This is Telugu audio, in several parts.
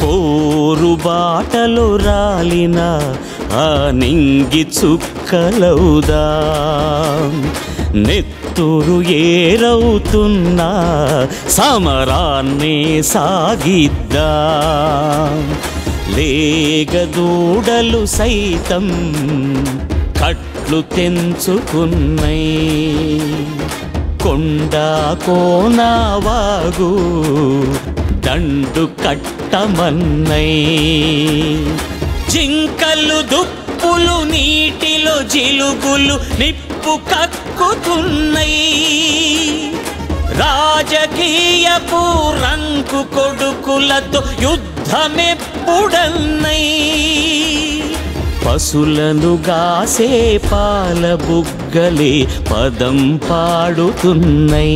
పోరు బాటలు రాలిన ఆ నింగి చుక్కలవుదా నెత్తురు ఏరవుతున్నా సమరాన్ని సాగిద్దా లేగదూడలు సైతం కట్లు తెంచుకున్నై కొండ కోనవాగు దండు కట్టమన్నై జింకలు దుప్పులు నీటిలో జిలుగులు నిప్పు కక్కుతున్నై రాజకీయపు రంకు కొడుకులతో యుద్ధమెప్పుడన్నై పశులను గాసే పాల బుగ్గలే పదం పాడుతున్నై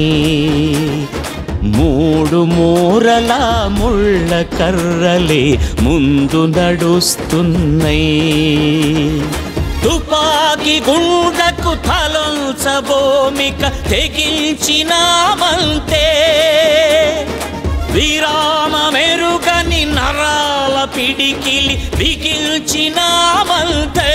మూడు మూరల ముళ్ళ కర్రలే ముందు నడుస్తున్నై తుపాకి గుండకు తలొంచబోమిక తెగించినామంతే విరామ మెరుగని నరాల పిడికిలి బిగిల్చినామంతే